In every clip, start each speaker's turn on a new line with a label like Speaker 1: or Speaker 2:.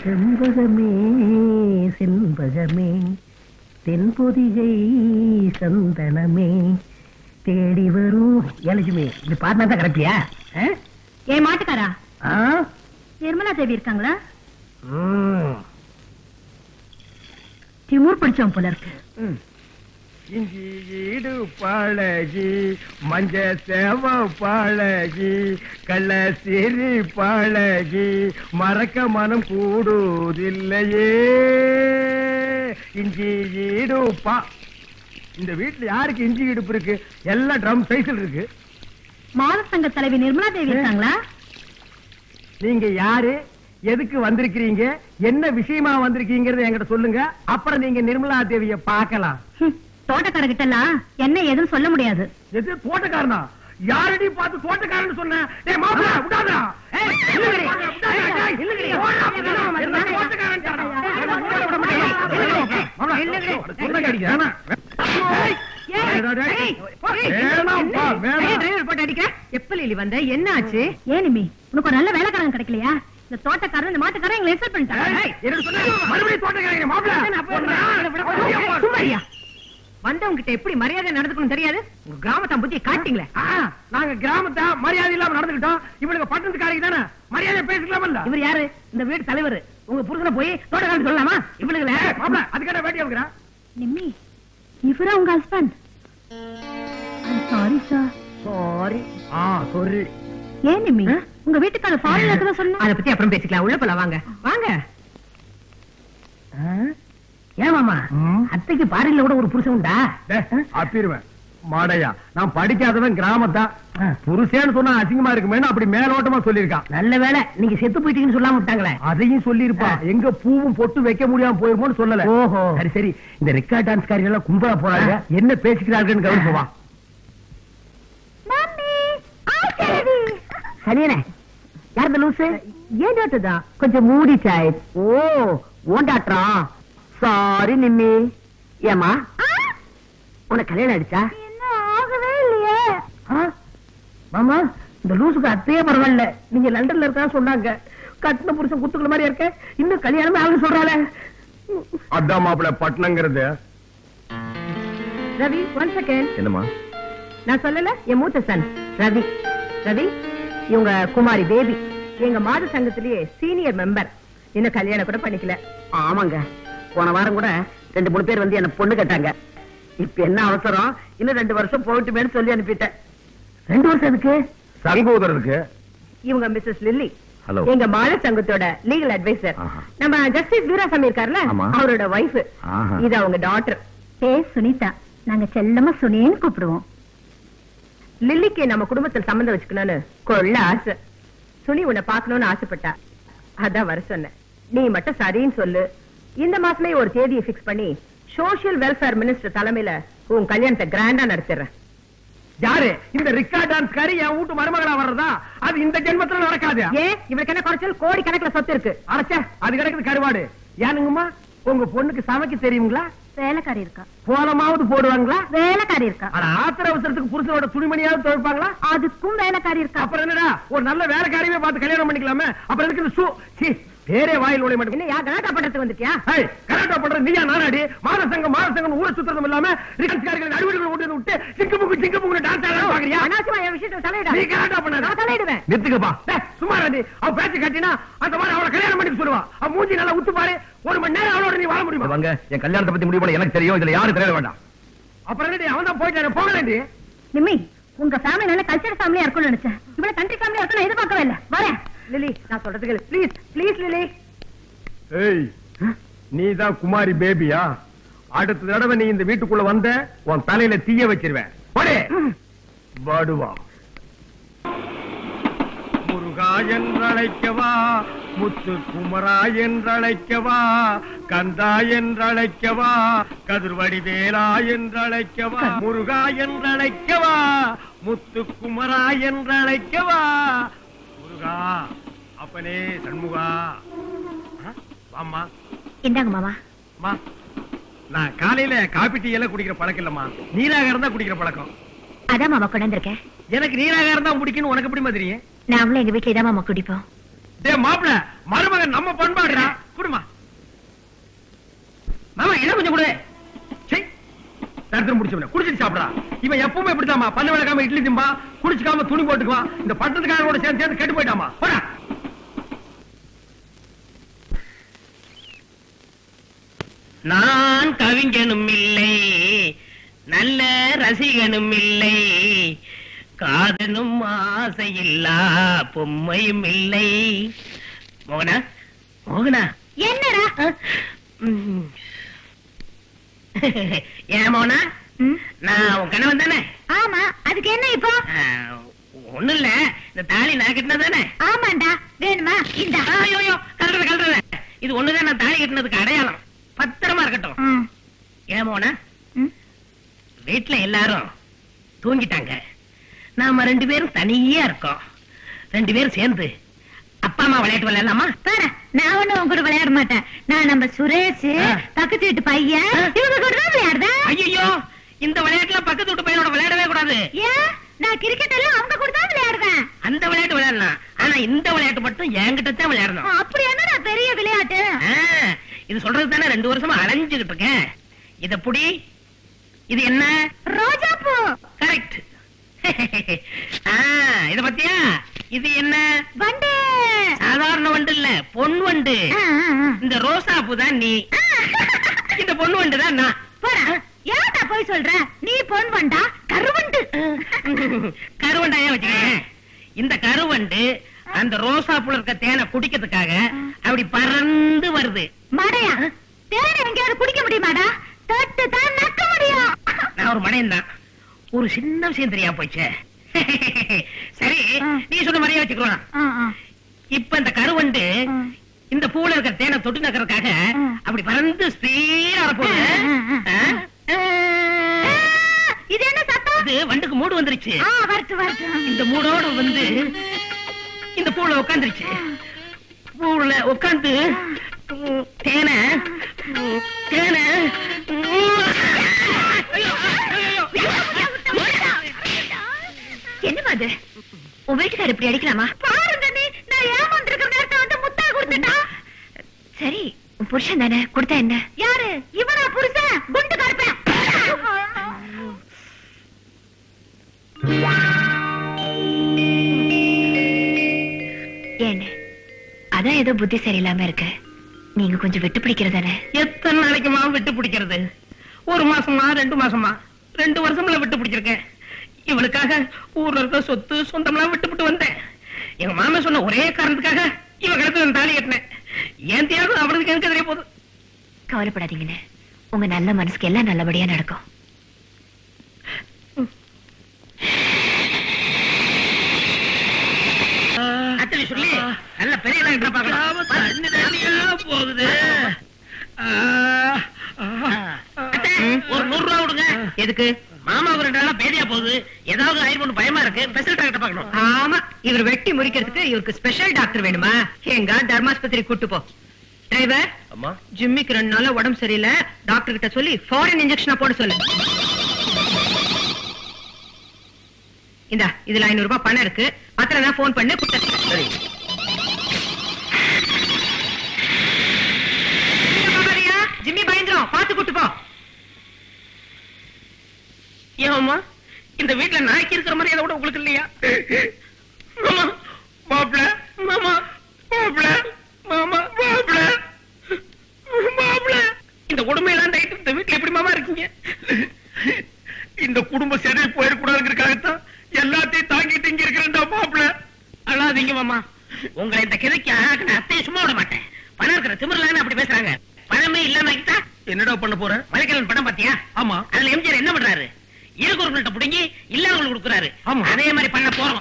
Speaker 1: செண்பகமே செண்பகமே தென்பொதிகை சந்தனமே தேடி வரும் ஏலட்சுமி இது பாடினா தான் கிடப்பியா
Speaker 2: ஏ மாட்டுக்காரா நிர்மலா தேவி இருக்காங்களா திமுர் படிச்சவன் போல இருக்கு
Speaker 3: இஞ்சி ஈடு பழகி மஞ்ச சேவ பழகி கள்ள சிரி பழகி மறக்க மனம் கூடுதில்லையே இஞ்சி ஈடு பா இந்த வீட்டுல யாருக்கு இஞ்சி இடுப்பு இருக்கு எல்லாம் ட்ரம் சைஸ்ல இருக்கு
Speaker 2: மாத சங்க தலைவி நிர்மலா தேவி இருக்காங்களா
Speaker 3: நீங்க யாரு எதுக்கு வந்திருக்கிறீங்க என்ன விஷயமா வந்திருக்கீங்கறத என்கிட்ட சொல்லுங்க அப்புறம் நீங்க நிர்மலா தேவிய பார்க்கலாம்
Speaker 2: ஹம், தோட்டக்காரர்கிட்ட எல்லாம் என்ன ஏதுன்னு சொல்ல முடியாது
Speaker 3: எது தோட்டக்காரனா யாரடி பார்த்து தோட்டக்காரன் சொன்ன டேய் மாப்பிள விடாதடா ஏய் இல்லங்கடி விடாதடா இல்லங்கடி ஓடா என்ன தோட்டக்காரன் தானா மாப்பிள இல்லங்கடி சொன்னங்க அடிக்க வேணாம்
Speaker 2: என்ன ஆச்சு ஏன் நிம்மி உனக்கு ஒரு நல்ல வேலைக்காரன் கிடைக்கலையா இந்த தோட்டக்காரன் இந்த மாட்டுக்காரன் எங்களை இன்சல்ட் பண்ணிட்டாங்க சும்மாரியா வந்தவங்க கிட்ட எப்படி மரியாதை நடந்துக்கணும் தெரியாது உங்க கிராமத்தை புத்தி காட்டிங்களே
Speaker 3: நாங்க கிராமத்தை மரியாதை இல்லாம நடந்துக்கிட்டோம் இவனுக்கு பட்டணத்துக்காரங்க தானே மரியாதை பேசிக்கலாமல்ல
Speaker 1: இவர் யாரு இந்த வீட்டு தலைவர் உங்க புருஷனை போய் தோட்டக்காரன் சொல்லலாமா இவனுக்கு
Speaker 3: மாப்பிள அதுக்கான வேட்டி வைக்கிறான்
Speaker 2: நிம்மி இவரா உங்க ஹஸ்பண்ட் சாரி சார்
Speaker 1: சாரி ஆ sorry
Speaker 2: ஏன் நிம்மி உங்க வீட்டுக்கார ஃபாரின்ல இருக்கதா சொன்னா
Speaker 1: அத பத்தி அப்புறம் பேசிக்கலாம் உள்ள போலாம் வாங்க வாங்க ஏன் மாமா அத்தைக்கு பாரில கூட ஒரு புருஷன் உண்டா
Speaker 3: அப்பிருவேன் மாடையா நான் படிக்காதவன் கிராமத்தான் புருஷேன்னு சொன்னா அசிங்கமா இருக்குமேனு அப்படி மேலோட்டமா சொல்லியிருக்கான்
Speaker 1: நல்ல வேளை நீங்க செத்து போயிட்டீங்கன்னு சொல்லாம விட்டாங்களே
Speaker 3: அதையும் சொல்லியிருப்பான் எங்க பூவும் பொட்டு வைக்க முடியாம போயிருமோன்னு சொல்லல
Speaker 1: ஓஹோ.
Speaker 3: சரி சரி இந்த ரெக்கார்ட் டான்ஸ் காரியம் எல்லாம் கும்பலா போறாங்க என்ன பேசிக்கிறார்கள்னு கவனிப்போவா
Speaker 1: சரியனே யார் இந்த லூசு
Speaker 2: ஏன் டாக்டர் தான்
Speaker 1: கொஞ்சம் மூடிச்சாய் ஓ ஓண்டாட்ரா சாரி நிம்மி ஏமா உனக்கு கல்யாணம் ஆயிடுச்சா
Speaker 2: என்ன ஆகவே இல்லையே
Speaker 1: ஆ? மாமா இந்த லூசுக்கு அத்தையே பரவாயில்ல நீங்க லண்டன்ல இருக்கா சொன்னாங்க கட்டின புருஷன் குத்துக்கிற மாதிரி இருக்க இன்னும் கல்யாணமே ஆகணும் சொல்றாளே
Speaker 3: அதான் மாப்பிள பட்டணங்கிறது
Speaker 2: ரவி ஒன் செகண்ட்
Speaker 3: என்னமா
Speaker 2: நான் சொல்லல என் மூத்த சன் ரவி ரவி இவங்க குமாரி பேபி எங்க மாத சங்கத்திலேயே சீனியர் மெம்பர் இன்னும் கல்யாணம் கூட பண்ணிக்கல
Speaker 1: ஆமாங்க போன வாரம் கூட ரெண்டு மூணு பேர் வந்து என்ன பொண்ணு கேட்டாங்க இப்ப என்ன அவசரம் இன்னும் ரெண்டு வருஷம் போகட்டுமேன்னு சொல்லி அனுப்பிட்டேன் ரெண்டு வருஷம் எதுக்கு
Speaker 3: சங்கோதரருக்கு
Speaker 2: இவங்க மிஸ்ஸஸ் லில்லி
Speaker 3: Hello.
Speaker 2: எங்க மாத சங்கத்தோட லீகல் அட்வைசர்
Speaker 3: ஆஹா.
Speaker 2: நம்ம ஜஸ்டிஸ் வீராசாமி இருக்கார்ல
Speaker 3: ஆமா.
Speaker 2: அவரோட ஒய்ஃப்
Speaker 3: ஆஹா.
Speaker 2: இது அவங்க டாட்டர் பேர் சுனிதா நாங்க செல்லமா சுனின்னு கூப்பிடுவோம் லில்லிக்கு நம்ம குடும்பத்தில் சம்மந்தம் வச்சுக்கணும்னு கொள்ள ஆசை சுனி உன்னை பார்க்கணும்னு ஆசைப்பட்டா அதான் வர சொன்னேன் நீ மட்டும் சரின்னு சொல்லு இந்த மாசமே ஒரு தேதியை பிக்ஸ் பண்ணி சோசியல் வெல்ஃபேர் மினிஸ்டர் தலைமையில உன் கல்யாணத்தை கிராண்டா நடத்திடுறேன்
Speaker 3: யாரு இந்த ரெக்கார்ட் டான்ஸ் காரி என் வீட்டு மருமகளா வர்றதா அது இந்த ஜென்மத்துல நடக்காது
Speaker 2: ஏன் இவளுக்கு என்ன குறைச்சல் கோடி கணக்குல சொத்து இருக்கு
Speaker 3: அரைச்சே அது கிடக்குது கருவாடு ஏனுங்கம்மா உங்க பொண்ணுக்கு சமைக்க தெரியுங்களா
Speaker 2: வேலைக்காரி இருக்கா
Speaker 3: போனமாவது போடுவாங்களா
Speaker 2: வேலைக்காரி இருக்கா
Speaker 3: ஆனா ஆத்திர அவசரத்துக்கு புருஷனோட துணிமணியாவது துவைப்பாங்களா
Speaker 2: அதுக்கும் வேலைக்காரி இருக்கா
Speaker 3: அப்புறம் என்னடா ஒரு நல்ல வேலைக்காரியவே பார்த்து கல்யாணம் பண்ணிக்கலாமே அப்புறம் எதுக்கு இந்த சூ சீ பேரே வாயில் நுழைய மாட்டேங்குது
Speaker 2: என்ன யா கலாட்டா பண்றதுக்கு வந்துட்டியா
Speaker 3: ஏய், கலாட்டா பண்ற நீயா நானாடி மானசங்கம் மானசங்கம் ஊரை சுத்துறதும் இல்லாம ரிகன்ஸ்காரர்கள் நடுவர்கள் கொண்டு வந்து விட்டு சிங்கு புங்கு சிங்கு புங்கு டான்ஸ் ஆட பாக்குறியா
Speaker 2: அனாவசியமா என் விஷயத்துல
Speaker 3: நீ
Speaker 2: தலையிடாத
Speaker 3: கலாட்டா பண்ணாத
Speaker 2: நான் தலையிடுவேன்
Speaker 3: நிறுத்துக்கப்பா டேய், சும்மா ராண்டி அவ பேச்சு கட்டினா அந்த மாதிரி அவளை கல்யாணம் பண்ணிக்க சொல்லுவா அவ மூஞ்சி நல்லா உத்து பாரு ஒரு மணி நேரம் அவளோட நீ வாழ முடியுமா
Speaker 4: வாங்க என் கல்யாணத்தை பத்தி முடிவு பண்ண எனக்கு தெரியும் இதுல யாரும் தெரிய வேண்டாம்
Speaker 3: அப்புறம் என்னடி அவன் தான் போயிட்டாரு போகலண்டி
Speaker 2: நிம்மி உங்க ஃபேமிலி நல்ல கல்ச்சர் ஃபேமிலியா இருக்கும்னு நினைச்சேன் இவ்வளவு கண்ட்ரி ஃபேமிலியா இருக்கும் நான் எதிர்பார்க்கவே இல்ல வரேன் லிலி நான் சொல்றதுக்கு ப்ளீஸ் ப்ளீஸ் லிலி
Speaker 3: ஏய் நீ தான் குமாரி பேபியா அடுத்த தடவை நீ இந்த வீட்டுக்குள்ள வந்த உன் தலையில தீய வச்சிருவேன் போடே பாடுவா முருகா என்றழைக்கவா முத்து குமரா என்றழைக்கவா கந்தா என்றழைக்கவா கதிர்வடி வேலா என்றழைக்கவா முருகா என்றழைக்கவா முத்து குமரா என்றழைக்கவா முருகா அப்பனே சண்முகா ஆ, வாம்மா
Speaker 2: இந்தாங்க மாமா
Speaker 3: அம்மா, நான் காலையில காபி டீ எல்லாம் குடிக்கிற பழக்கம் இல்லம்மா நீராகாரம் தான் குடிக்கிற பழக்கம்
Speaker 2: அதான் மாமா கொண்டாந்துருக்கேன்
Speaker 3: எனக்கு நீராகாரம் தான் பிடிக்கும்னு உனக்கு எப்படி மாதிரி
Speaker 2: நாமளும் எங்க வீட்டுல தான் மாமா குடிப்போம்
Speaker 3: டேய் மாப்பிள மருமகன் நம்ம பண்பாடுடா குடுமா மாமா என்ன கொஞ்சம் கொடு சீ, தரித்திரம் முடிச்சவன குடிச்சிட்டு சாப்பிடா இவன் எப்பவுமே இப்படித்தாமா பல்லு விளக்காம இட்லி திம்பா குடிச்சுக்காம துணி போட்டுக்குவான் இந்த பட்டத்துக்காரனோட சேர்ந்து சேர்ந்து கெட்டு போயிட்டாமா போடா
Speaker 5: நான் கவிஞனும் இல்லை நல்ல ரசிகனும் இல்லை காதனும் ஆசையில்லா பொம்மையும் இல்லை மோகனா மோகனா
Speaker 2: என்னடா
Speaker 5: ம். ஏன் மோகனா
Speaker 2: ம்,
Speaker 5: நான் உன் கணவன் தானே
Speaker 2: ஆமா அதுக்கு என்ன இப்போ
Speaker 5: ஒண்ணு இல்ல இந்த தாலி நான் கட்டினது தானே
Speaker 2: ஆமாண்டா வேணுமா இந்த
Speaker 5: ஐயோ கல்றத கல்றத இது ஒண்ணுதான் நான் தாலி கட்டினதுக்கு அடையாளம் பத்திரமா இருக்கட்டும் ஏன் மோகனா வீட்டுல எல்லாரும் தூங்கிட்டாங்க நாம ரெண்டு பேரும் தனியா இருக்கோம் ரெண்டு பேரும் சேர்ந்து அப்பா அம்மா விளையாட்டு விளையாடலாமா
Speaker 2: பாரு நான் ஒண்ணும் உன் கூட விளையாட மாட்டேன் நான் நம்ம சுரேஷ்
Speaker 5: ஆ.
Speaker 2: பக்கத்து வீட்டு பையன்
Speaker 5: ஆ.
Speaker 2: இவங்க கூட தான் விளையாடுறேன்
Speaker 5: ஐயோ இந்த விளையாட்டுல பக்கத்து வீட்டு பையனோட விளையாடவே கூடாது
Speaker 2: ஏன் நான் கிரிக்கெட் எல்லாம் அவங்க கூட தான் விளையாடுவேன்
Speaker 5: அந்த விளையாட்டு விளையாடலாம் ஆனா இந்த விளையாட்டு மட்டும் என்கிட்ட தான் விளையாடணும்
Speaker 2: அப்படி என்ன பெரிய விளையாட்டு
Speaker 5: ஆ, இது சொல்றது தானே ரெண்டு வருஷமா அலைஞ்சுகிட்டு இருக்கேன் இத புடி இது என்ன
Speaker 2: ரோஜா பூ
Speaker 5: கரெக்ட் இத பத்தியா இது என்ன
Speaker 2: வண்டு
Speaker 5: சாதாரண வண்டு இல்ல பொன் வண்டு
Speaker 2: ஆ, ஆ, ஆ.
Speaker 5: இந்த ரோசா பூ தான் நீ இந்த பொண்ணு வண்டு தான் நான்
Speaker 2: போடா ஏன்டா போய் சொல்ற நீ பொன் வண்டா கருவண்டு
Speaker 5: கருவண்டாயா வச்சுக்கேன் இந்த கருவண்டு அந்த ரோசா பூல இருக்க தேனை குடிக்கிறதுக்காக அப்படி பறந்து வருது
Speaker 2: மடையா தேனை எங்கேயாவது குடிக்க முடியுமாடா தொட்டு தான் நக்க முடியும்
Speaker 5: நான் ஒரு மடையன் தான் ஒரு சின்ன விஷயம் தெரியாம போச்சே சரி
Speaker 2: ஆ.
Speaker 5: நீ சொன்ன மாதிரியே வச்சுக்கலாம்
Speaker 2: ஆ, ஆ.
Speaker 5: இப்ப இந்த கருவண்டு
Speaker 2: ஆ.
Speaker 5: இந்த பூல இருக்கிற தேனை தொட்டு நக்கறதுக்காக
Speaker 2: ஆ.
Speaker 5: அப்படி பறந்து ஸ்பீடா வரப்போகுது
Speaker 2: ஆ, ஆ, ஆ.
Speaker 5: ஆ?
Speaker 2: ஆ, இது என்ன சத்தம்
Speaker 5: இது வண்டுக்கு மூடு வந்துருச்சு
Speaker 2: ஆ வரட்டு வரட்டு
Speaker 5: இந்த மூடோட வந்து இந்த பூல உட்காந்துருச்சு பூல உட்காந்து தேனை தேனை
Speaker 2: என்னமா அது உன் வீட்டுக்காரர் இப்படி அடிக்கலாமா பாருங்க நீ நான் ஏமாந்திருக்கிற நேரத்தை வந்து முத்தா கொடுத்துட்டா சரி உன் புருஷன் தானே கொடுத்தா என்ன யாரு இவனா புருஷன் குண்டு கருப்பேன் ஏன்னு அதான் ஏதோ புத்தி சரியில்லாம இருக்கு நீங்க கொஞ்சம் விட்டு பிடிக்கிறதானே
Speaker 5: எத்தனை நாளைக்குமா விட்டு பிடிக்கிறது ஒரு மாசமா ரெண்டு மாசமா ரெண்டு வருஷம்ல விட்டு பிடிச்சிருக்கேன் இவளுக்காக ஊர்ல இருக்க சொத்து சொந்தம்லாம் விட்டுவிட்டு வந்தேன் எங்க மாமா சொன்ன ஒரே காரணத்துக்காக இவ கழுத்துல தாலி கட்டினேன் ஏன் தியாகம் அவளுக்கு எனக்கு தெரிய போகுது
Speaker 2: கவலைப்படாதீங்கன்னு உங்க நல்ல மனசுக்கு எல்லாம் நல்லபடியா நடக்கும்
Speaker 5: அத்தனை சொல்லி நல்ல பெரிய இடம் இருந்தா பார்க்கலாம். தண்ணி தண்ணியா போகுது அத்தை, ஒரு நூறு ரூபா கொடுங்க
Speaker 2: எதுக்கு
Speaker 5: மாமாவுக்கு ரெண்டு நாளா பேதியா போகுது ஏதாவது ஆயிரம் பயமா இருக்கு ஸ்பெஷல் டாக்டர் பார்க்கணும்
Speaker 2: ஆமா இவர் வெட்டி முறிக்கிறதுக்கு இவருக்கு ஸ்பெஷல் டாக்டர் வேணுமா எங்க தர்மாஸ்பத்திரி கூட்டு போ டிரைவர்
Speaker 3: அம்மா
Speaker 2: ஜிம்மிக்கு ரெண்டு நாளா உடம்பு சரியில்லை டாக்டர் கிட்ட சொல்லி ஃபாரின் இன்ஜெக்ஷனா போட சொல்லு இந்தா இதுல ஐநூறு ரூபாய் பணம் இருக்கு பத்திரம் தான் போன் பண்ணு குட்ட
Speaker 3: சரி
Speaker 2: ஜிம்மி பயந்துரும் பாத்து கூட்டு போ
Speaker 5: ஏமா இந்த வீட்டுல நாய்க்கு இருக்கிற மாதிரி அதை விட உங்களுக்கு இல்லையா மாமா
Speaker 3: மாப்பிள
Speaker 5: மாமா
Speaker 3: மாப்பிள மாமா மாப்பிள மாப்பிள
Speaker 5: இந்த கொடுமையெல்லாம் டைட்டு இந்த வீட்டுல எப்படி மாமா இருக்கீங்க
Speaker 3: இந்த குடும்ப சரி போயிடக்கூடாதுங்கிறதுக்காகத்தான் எல்லாத்தையும் தாங்கிட்டு இங்க இருக்கிறேன்டா மாப்பிள
Speaker 5: அழாதீங்க மாமா உங்களை இந்த கிளைக்கு ஆக்கின அத்தையை சும்மா விட மாட்டேன் பணம் இருக்கிற திமிரலான்னு அப்படி பேசுறாங்க பணமே இல்லாம ஆக்கிட்டா
Speaker 3: என்னடா பண்ண போற
Speaker 5: மலைக்கலன் படம் பாத்தியா
Speaker 3: ஆமா
Speaker 5: அதுல எம்ஜிஆர் என்ன பண்றாரு இருக்கிறவங்கள்ட்ட புடுங்கி இல்லாதவங்களுக்கு கொடுக்குறாரு
Speaker 3: ஆமா.
Speaker 5: அதே மாதிரி பண்ண போறோம்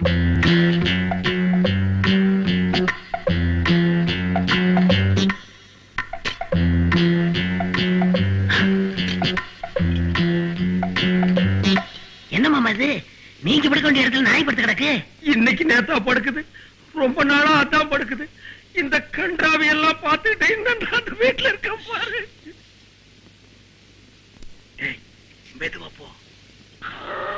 Speaker 5: என்ன மாமா இது நீங்க படுக்க வேண்டிய இடத்துல நாய் படுத்து கிடக்கு
Speaker 3: இன்னைக்கு நேத்தா படுக்குது ரொம்ப நாளா அதான் படுக்குது இந்த கன்றாவை எல்லாம் பார்த்துட்டு இந்த நாட்டு வீட்டுல இருக்க பாரு ஏய், மெதுவா போ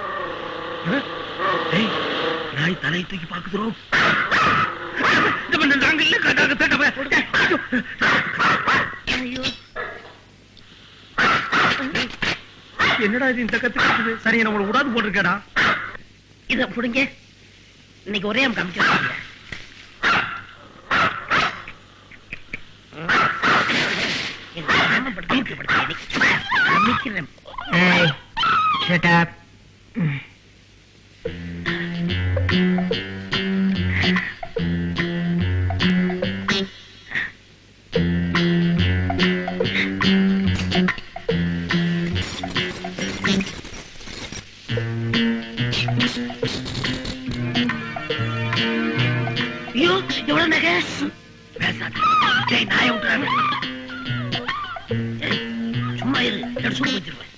Speaker 3: ஏய், நாய் தலையை தூக்கி பாக்குதுறோம்
Speaker 5: ஐயோ
Speaker 3: என்னடா இது இந்த கத்து கத்துது சரி நம்மள விடாது போட்டிருக்கேடா
Speaker 5: இத புடிங்க இன்னைக்கு ஒரே அம் காமிக்கிறாங்க
Speaker 1: Hey, shut up.
Speaker 5: ஐயோ எவ்வளவு நகை பேசாத டேய் நாய விட்டுறாங்க ஏய், சும்மா இரு எடுத்து சும்மா வச்சிருவேன்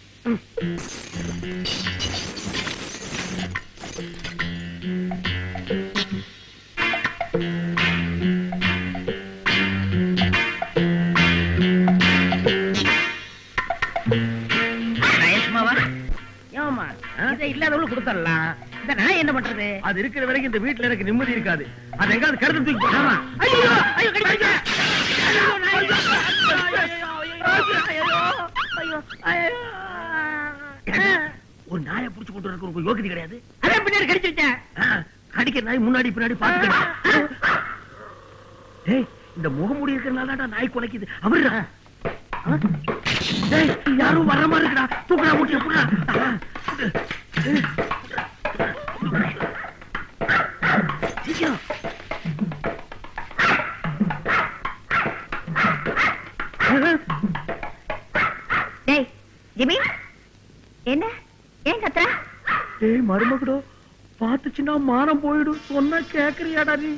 Speaker 5: நயசுமாவா ஏமா இதை இல்லாதவங்களுக்கு கொடுத்துடலாம் இந்த நான் என்ன பண்றது
Speaker 3: அது இருக்கிற வரைக்கும் இந்த வீட்டுல எனக்கு நிம்மதி இருக்காது அது எங்காவது கருத்து தூக்கி போடு.
Speaker 5: ஆமா ஐயோ ஐயோ கடிச்சிருச்சே. ஐயோ, நான் ஐயோ, ஐயோ, ஐயோ, ஐயோ, ஐயோ, ஐயோ.
Speaker 3: ஒரு நாயை புடிச்சு கொண்டு வரக்கு உங்களுக்கு யோகியதை கிடையாது
Speaker 5: அதான் பின்னாடி கடிச்சிருச்சேன்
Speaker 3: ஆ, கடிக்கிற நாய் முன்னாடி பின்னாடி பாத்துக்கணும் டேய் இந்த முகமூடி இருக்கிறனால நாய் குலைக்குது அவரு டேய் யாரும் வர மாதிரி இருக்குடா தூக்குடா முட்டிய புடா சீக்கிரம்
Speaker 2: டேய் ஜிமி என்ன ஏன் கத்துற
Speaker 3: டேய் மருமகடோ பாத்துச்சுன்னா மானம் போயிடும் சொன்னா கேக்குறியாடா நீ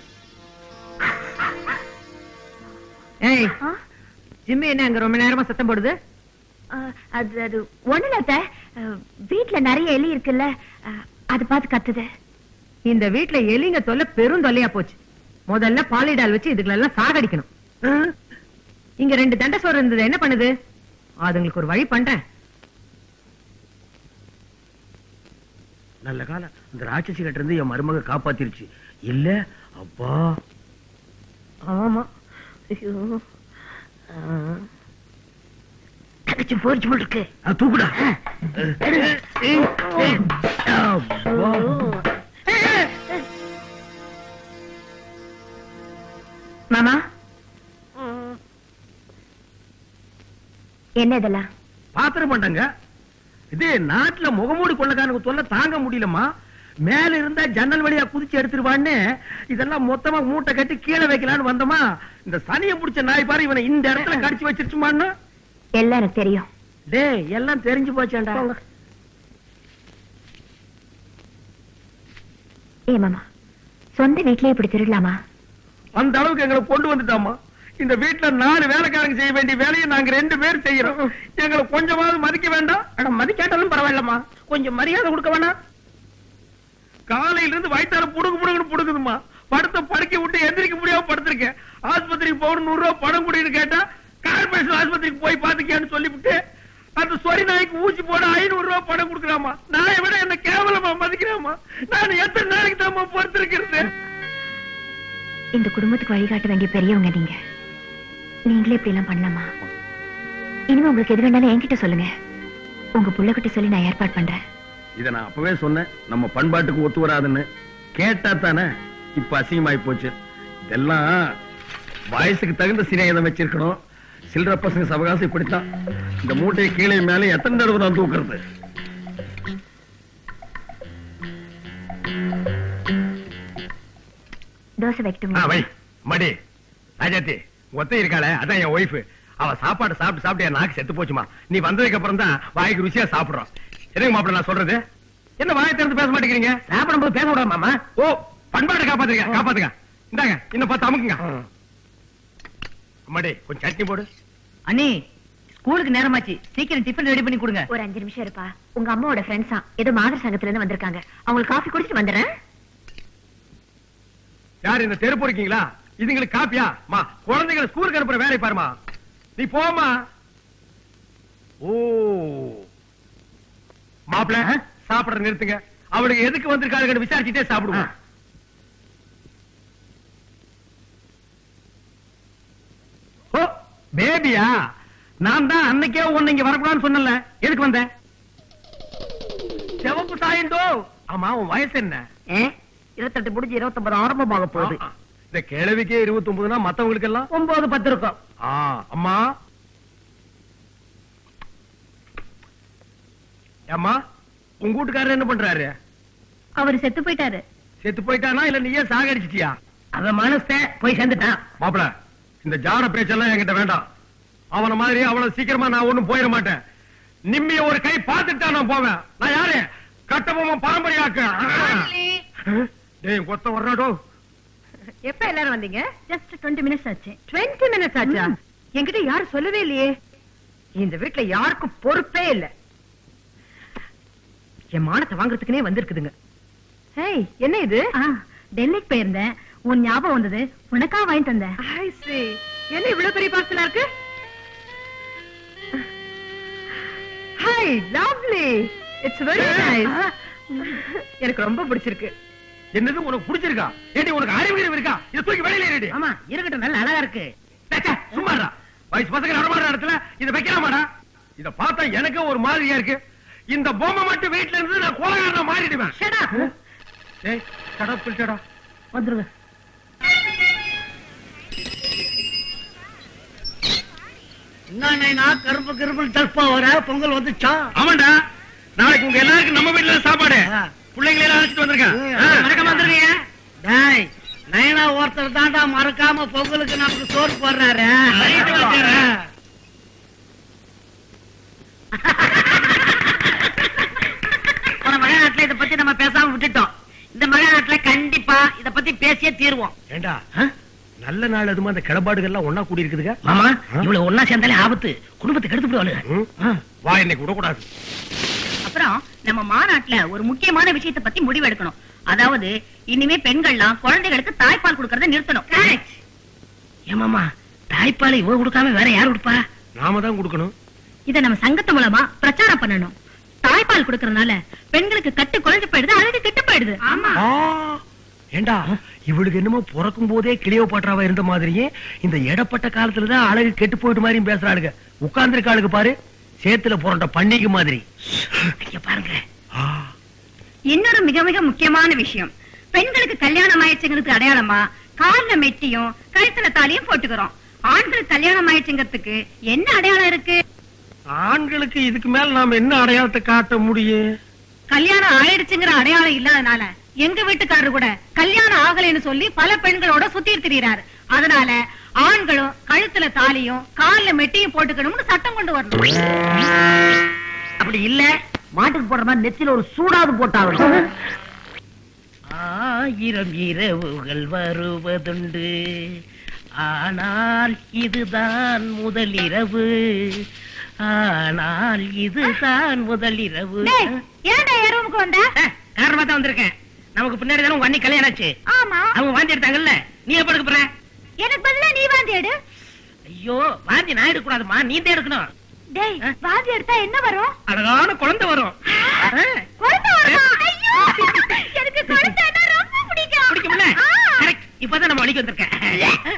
Speaker 1: ஏய்
Speaker 2: ஆ?
Speaker 1: ஜிம்மி என்ன அங்க ரொம்ப நேரமா சத்தம் போடுது
Speaker 2: அஹ், அது அது ஒண்ணுல அத்தை. அஹ், வீட்ல நிறைய எலி இருக்குல்ல அஹ், அது பார்த்து கத்துது
Speaker 1: இந்த வீட்ல எலிங்க தொல்லை பெரும் தொல்லையா போச்சு முதல்ல பாலிடால் வச்சு இதுகளெல்லாம் சாகடிக்கணும்
Speaker 3: ஆ?
Speaker 1: இங்க ரெண்டு தண்டை சோறு இருந்தது என்ன பண்ணுது அதுங்களுக்கு ஒரு வழி பண்றேன்
Speaker 3: நல்ல காலம் இந்த ராட்சசி கிட்ட இருந்து என் மருமக காப்பாத்திருச்சு இல்ல அப்பா
Speaker 5: ஆமா ஐயோ தங்கச்சி போரிச்சு போல் இருக்கு
Speaker 3: அது தூக்குடா அப்பா.
Speaker 2: மாமா என்ன இதெல்லாம்
Speaker 3: பாத்திரம் பண்ணங்க இது நாட்டுல முகமூடி கொள்ளக்காரனுக்கு தொல்லை தாங்க முடியலம்மா மேல இருந்தா ஜன்னல் வழியா குதிச்சு எடுத்துருவான்னு இதெல்லாம் மொத்தமா மூட்டை கட்டி கீழே வைக்கலான்னு வந்தோமா இந்த சனியை புடிச்ச நாய் பாரு இவனை இந்த இடத்துல கடிச்சு வச்சிருச்சுமான்னு
Speaker 2: எல்லாம் எனக்கு தெரியும்
Speaker 3: டேய் எல்லாம் தெரிஞ்சு போச்சேன்டா
Speaker 2: ஏ மாமா சொந்த வீட்லயே இப்படி திருடலாமா
Speaker 3: அந்த அளவுக்கு எங்களை கொண்டு வந்துட்டாமா இந்த வீட்டுல நாலு வேலைக்காரங்க செய்ய வேண்டிய வேலையை நாங்க ரெண்டு பேரும் செய்யறோம் எங்களை கொஞ்சமாவது மதிக்க வேண்டாம்
Speaker 5: அட மதிக்காட்டாலும் பரவாயில்லம்மா கொஞ்சம் மரியாதை கொடுக்க வேணாம்
Speaker 3: காலையில இருந்து வயித்தார புடுங்கு புடுங்குன்னு புடுங்குதுமா படுத்த படுக்க விட்டு எந்திரிக்க முடியாம படுத்திருக்கேன் ஆஸ்பத்திரிக்கு போகணும் நூறு ரூபாய் பணம் குடின்னு கேட்டா கார்பரேஷன் ஆஸ்பத்திரிக்கு போய் பாத்துக்கேன்னு சொல்லிவிட்டு அந்த சொரி நாய்க்கு ஊசி போட ஐநூறு ரூபாய் பணம் கொடுக்குறாமா நாயை விட என்ன கேவலமா மதிக்கிறாமா நான் எத்தனை நாளைக்கு தாமா பொறுத்திருக்கிறது
Speaker 2: இந்த குடும்பத்துக்கு வழிகாட்ட வேண்டிய பெரியவங்க நீங்க நீங்களே இப்படி எல்லாம் பண்ணலாமா இனிமே உங்களுக்கு எது வேணாலும் என்கிட்ட சொல்லுங்க உங்க புள்ளகிட்ட சொல்லி நான் ஏற்பாடு பண்றேன்
Speaker 3: இத நான் அப்பவே சொன்னேன் நம்ம பண்பாட்டுக்கு ஒத்து வராதுன்னு கேட்டா தானே இப்ப அசிங்கமாயி போச்சு இதெல்லாம் வயசுக்கு தகுந்த சிநேகிதம் வச்சிருக்கணும் சில்லற பசங்க சவகாசம் இப்படித்தான் இந்த மூட்டையை கீழே மேலே எத்தனை தடவை நான் தூக்குறது
Speaker 2: தோசை
Speaker 3: ஆ,
Speaker 2: வைக்கட்டுமா
Speaker 3: வை மடி ராஜாத்தி ஒத்த இருக்காளே அதான் என் ஒய்ஃப் அவ சாப்பாடு சாப்பிட்டு சாப்பிட்டு என் நாக்கு செத்து போச்சுமா நீ வந்ததுக்கு அப்புறம் தான் வாய்க்கு ருசியா சாப்பிடுறோம் என்னங்க மாப்பிள்ள நான் சொல்றது என்ன வாயை திறந்து பேச மாட்டேங்கிறீங்க
Speaker 5: சாப்பிடும்போது பேச விடாம மாமா
Speaker 3: ஓ பண்பாட்டை காப்பாத்துங்க காப்பாத்துங்க இந்தாங்க இன்னும் பார்த்து அமுக்குங்க அம்மாடி கொஞ்சம் சட்னி போடு
Speaker 1: அண்ணி ஸ்கூலுக்கு நேரமாச்சு சீக்கிரம் டிஃபன் ரெடி பண்ணி கொடுங்க
Speaker 2: ஒரு அஞ்சு நிமிஷம் இருப்பா உங்க அம்மாவோட ஃப்ரெண்ட்ஸா ஏதோ மாதிரி சங்கத்துல இருந்து வந்திருக்காங்க அவங்களுக்கு காஃபி குடிச்சிட்டு வந்துடுறேன்
Speaker 3: யார் இந்த தெருப்பு இருக்கீங்களா இதுங்களுக்கு காப்பியா மா குழந்தைகளை ஸ்கூலுக்கு அனுப்புற வேலை பாருமா நீ போமா ஓ மாப்பிள சாப்பிட நிறுத்துங்க அவளுக்கு எதுக்கு வந்திருக்காளுன்னு விசாரிச்சுட்டே சாப்பிடுவோம்
Speaker 5: ஆ.
Speaker 3: பேபியா நான் தான் அன்னைக்கே உன்னை இங்க வரக்கூடாதுன்னு சொன்னல எதுக்கு வந்த சிவப்பு சாயண்டோ ஆமா உன் வயசு என்ன
Speaker 1: இருபத்தெட்டு முடிஞ்சு இருபத்தொன்பது ஆரம்பமாக போகுது
Speaker 3: ஆ, இந்த கிழவிக்கே இருபத்தி ஒன்பதுனா மத்தவங்களுக்கு எல்லாம்
Speaker 1: ஒன்பது பத்து இருக்கும்
Speaker 3: ஆ, அம்மா அம்மா உங்க வீட்டுக்காரர் என்ன பண்றாரு
Speaker 2: அவர் செத்து போயிட்டாரு
Speaker 3: செத்து போயிட்டானா இல்ல நீயே சாகடிச்சிட்டியா
Speaker 5: அவன் மனச போய் சேர்ந்துட்டான்
Speaker 3: மாப்பிள இந்த ஜாட பேச்செல்லாம் என்கிட்ட வேண்டாம் அவன மாதிரி அவ்வளவு சீக்கிரமா நான் ஒண்ணும் போயிட மாட்டேன் நிம்மிய ஒரு கை பார்த்துட்டு நான் போவேன் நான் யாரு கட்டபொம்மன் பாரம்பரியாக்கு டேய் கொத்த வர்றாடோ
Speaker 2: எப்ப எல்லாரும் வந்தீங்க
Speaker 6: ஜஸ்ட் டுவெண்ட்டி மினிட்ஸ் ஆச்சு
Speaker 2: 20 மினிட்ஸ் ஆச்சா என்கிட்ட யாரும் சொல்லவே இல்லையே இந்த வீட்ல யாருக்கும் பொறுப்பே இல்ல என் மானத்தை வாங்குறதுக்குனே வந்திருக்குதுங்க ஹேய் என்ன இது
Speaker 6: ஆ டெல்லிக்கு போயிருந்தேன் உன் ஞாபகம் வந்தது உனக்கா வாங்கிட்டு வந்தேன்
Speaker 2: ஐ see என்ன இவ்வளவு பெரிய பார்சலா இருக்கு hi lovely it's very nice எனக்கு ரொம்ப பிடிச்சிருக்கு
Speaker 3: என்னது உனக்கு பிடிச்சிருக்கா ஏடி உனக்கு அறிவு அறிவு இருக்கா இத தூக்கி வெளியில ஏடி
Speaker 5: ஆமா இருக்கட்டும் நல்ல அழகா இருக்கு
Speaker 3: சும்மாடா வயசு பசங்க நடமாடுற இடத்துல இத வைக்கலாமாடா இத பார்த்தா எனக்கு ஒரு மாதிரியா இருக்கு இந்த பொம்மை மட்டும் வீட்டுல இருந்து நான் கோலகாரனா மாறிடுவேன்
Speaker 5: ஷடா
Speaker 3: ஏய் கடப்பில்டா
Speaker 5: வந்துருங்க
Speaker 1: என்ன கருப்பு கருப்பு தற்பா வர பொங்கல் வந்துச்சா
Speaker 3: ஆமாண்டா நாளைக்கு உங்க எல்லாருக்கும் நம்ம வீட்டுல சாப்பாடு பிள்ளைங்களை எல்லாம் அழைச்சிட்டு வந்திருக்கேன்
Speaker 5: மறக்காம வந்துருங்க
Speaker 1: டேய் நயனா ஒருத்தர் தாண்டா மறக்காம பொங்கலுக்கு நமக்கு சோறு போடுறாரு
Speaker 3: ரைட்டு வாத்தியாரே.
Speaker 1: போன மலைநாட்டுல இத பத்தி நம்ம பேசாம விட்டுட்டோம் இந்த மலைநாட்டுல கண்டிப்பா இத பத்தி பேசியே தீர்வோம்
Speaker 3: ஏண்டா நல்ல நாள் அதுமா அந்த கிளப்பாடுகள்லாம் ஒன்னா கூடி இருக்குதுங்க
Speaker 5: மாமா இவ்வளவு ஒன்னா சேர்ந்தாலே ஆபத்து குடும்பத்துக்கு எடுத்து விடுவாளு
Speaker 3: வா இன்னைக்கு விடக்கூடாது
Speaker 6: அப்புறம் நம்ம மாநாட்டுல ஒரு முக்கியமான விஷயத்தை பத்தி முடிவெடுக்கணும் அதாவது இனிமே பெண்கள்லாம் குழந்தைகளுக்கு தாய்ப்பால் கொடுக்கறத நிறுத்தணும்
Speaker 5: ஏமாமா தாய்ப்பாலை இவ கொடுக்காம வேற யார் கொடுப்பா
Speaker 3: நாம தான் கொடுக்கணும்
Speaker 6: இத நம்ம சங்கத்து மூலமா பிரச்சாரம் பண்ணணும் தாய்ப்பால் கொடுக்கறதுனால பெண்களுக்கு கட்டு குறைஞ்சு போயிடுது அழகு கெட்டு போயிடுது ஆமா
Speaker 3: ஆ, ஏண்டா இவளுக்கு என்னமோ பிறக்கும் போதே கிளியோ பாட்டுறாவா இருந்த மாதிரியே இந்த இடப்பட்ட காலத்துலதான் அழகு கெட்டு போயிட்டு மாதிரியும் பேசுறாளுங்க உட்கார்ந்துருக்காளுங்க பாரு சேத்துல புரண்ட பண்ணிக்கு மாதிரி
Speaker 5: இங்க பாருங்க
Speaker 3: ஆ,
Speaker 6: இன்னொரு மிக மிக முக்கியமான விஷயம் பெண்களுக்கு கல்யாணம் ஆயிடுச்சுங்கிறது அடையாளமா கால்ல மெட்டியும் கழுத்துல தாலியும் போட்டுக்கிறோம் ஆண்களுக்கு கல்யாணம் ஆயிடுச்சுங்கிறதுக்கு என்ன அடையாளம் இருக்கு
Speaker 3: ஆண்களுக்கு இதுக்கு மேல நாம என்ன அடையாளத்தை காட்ட முடியும்
Speaker 6: கல்யாணம் ஆயிடுச்சுங்கிற அடையாளம் இல்லாதனால எங்க வீட்டுக்காரரு கூட கல்யாணம் ஆகலைன்னு சொல்லி பல பெண்களோட சுத்திட்டு திரியறாரு அதனால ஆண்களும் கழுத்துல தாலியும் கால்ல மெட்டியும் போட்டுக்கணும்னு சட்டம் கொண்டு வரணும்
Speaker 1: அப்படி இல்ல மாட்டுக்கு போடுற மாதிரி நெத்தியில ஒரு சூடாவது போட்டாகணும்
Speaker 5: ஆயிரம் இரவுகள் வருவதுண்டு ஆனால் இதுதான் முதல் இரவு ஆனால் இதுதான் முதல் இரவு
Speaker 6: டேய், ஏன்டா என் ரூமுக்கு வந்த
Speaker 5: அஹ், காரணமா தான் வந்திருக்கேன் நமக்கு பின்னாடி தானே உங்க அண்ணி கல்யாணம் ஆச்சு
Speaker 6: ஆமா
Speaker 5: அவங்க வாந்தி எடுத்தாங்கல்ல நீ எப்ப எடுக்க போற
Speaker 6: எனக்கு பதிலா நீ வாந்தி எடு
Speaker 5: ஐயோ வாந்தி நான் எடுக்க கூடாதுமா நீ தான் எடுக்கணும்
Speaker 6: டேய்
Speaker 5: ஆ?
Speaker 6: வாந்தி எடுத்தா என்ன வரும்
Speaker 5: அழகான குழந்தை வரும் அஹ்,
Speaker 6: குழந்தை வருமா ஐயோ எனக்கு குழந்தைன்னா ரொம்ப பிடிக்கும்
Speaker 5: பிடிக்கும்ல
Speaker 6: ஆ.
Speaker 5: கரெக்ட் இப்பதான் நம்ம வழிக்கு வந்திருக்கேன்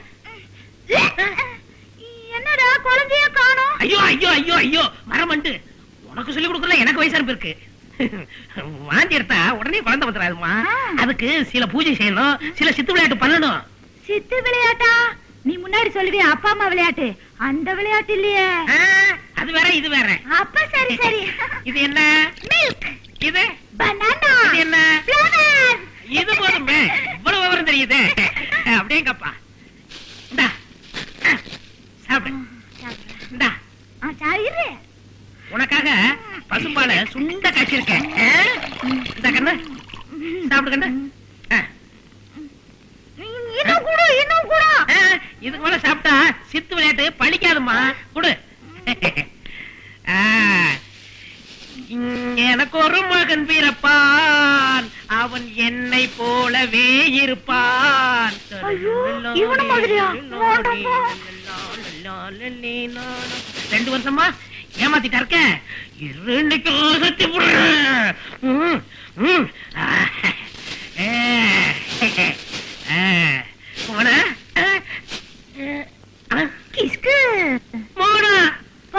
Speaker 6: என்னடா குழந்தைய காணோம்
Speaker 5: ஐயோ ஐயோ ஐயோ ஐயோ மரமண்டு உனக்கு சொல்லி கொடுக்கல எனக்கு வயசா இருக்கு வாந்தி எடுத்தா உடனே குழந்தை வந்துடாதுமா
Speaker 6: ஆ.
Speaker 5: அதுக்கு சில பூஜை செய்யணும் சில சித்து விளையாட்டு பண்ணணும்
Speaker 6: சித்து விளையாட்டா நீ முன்னாடி சொல்லுவிய அப்பா அம்மா விளையாட்டு அந்த விளையாட்டு இல்லையே
Speaker 5: ஆ, அது வேற இது வேற
Speaker 6: அப்ப சரி சரி
Speaker 5: இது என்ன
Speaker 6: மில்க்
Speaker 5: இது
Speaker 6: பனானா
Speaker 5: இது என்ன
Speaker 6: ஃப்ளவர்
Speaker 5: இது போதுமே இவ்வளவு விவரம் தெரியுது அப்படியேங்கப்பா இந்தா ஆ, சாப்பிடு இந்தா
Speaker 6: ஆ சரி இரு.
Speaker 5: உனக்காக பசும்பால சுண்ட காய்ச்சிருக்கேன் ஆ? இந்த கண்ணு சாப்பிடு கண்ணு ஆ.
Speaker 6: இன்னும் கூட இன்னும் கூட
Speaker 5: ஆ, இதுக்கு மேல சாப்பிட்டா சித்து விளையாட்டு பழிக்காதுமா குடு ஆ, இங்க எனக்கு ஒரு மகன் பிறப்பான் அவன் என்னை போலவே இருப்பான்
Speaker 6: ஐயோ, இவன மாதிரியா?
Speaker 5: ரெண்டு வருஷமா ஏமாத்திட்டா இருக்க இரு, இன்னைக்கு அகத்தி விடுறேன். ம், ம். ஆ, ஆ, போன ஆ, ஆ,
Speaker 6: கிஸ்கு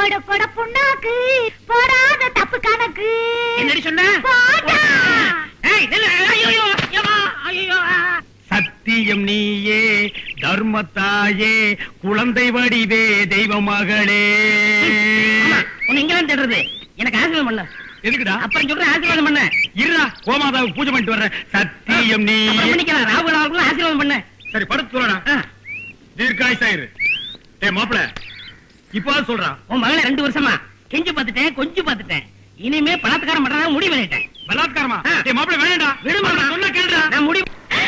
Speaker 6: போட போட புண்ணாக்கு போடாத தப்பு கணக்கு
Speaker 5: என்னடி சொன்ன
Speaker 6: போடா.
Speaker 5: ஏய், நில்லு. ஐயையோ, ஏம்மா, ஐயையோ, ஆ.
Speaker 3: சத்தியம் நீயே தர்மத்தாயே குழந்தை வடிவே தெய்வ மகளே
Speaker 5: அம்மா, உன்னை இங்கதான் தேடுறது எனக்கு ஆசீர்வாதம் பண்ண
Speaker 3: எதுக்குடா
Speaker 5: அப்புறம் சொல்றேன் ஆசீர்வாதம் பண்ண
Speaker 3: இருடா கோமாதாவுக்கு பூஜை பண்ணிட்டு வர்றேன் சத்தியம்
Speaker 5: அப்புறம்
Speaker 3: நீயே
Speaker 5: பண்ணிக்கலாம் ராகுல் அவர்களும் ஆசீர்வாதம் பண்ண
Speaker 3: சரி படுத்து சொல்லடா
Speaker 5: ஆ.
Speaker 3: தீர்க்காயுசாயிரு ஏ மாப்பிள இப்போ சொல்றா
Speaker 5: உன் மகளை ரெண்டு வருஷமா கெஞ்சு பார்த்துட்டேன் கொஞ்சம் பார்த்துட்டேன் இனிமே பலாத்காரம் பண்றதா முடிவு பண்ணிட்டேன்
Speaker 3: பலாத்காரமா
Speaker 5: ஆ.
Speaker 3: ஏ மாப்பிள வேணாம்டா
Speaker 5: விடுமா
Speaker 3: சொன்னா கேளுடா
Speaker 5: நான் முடிவு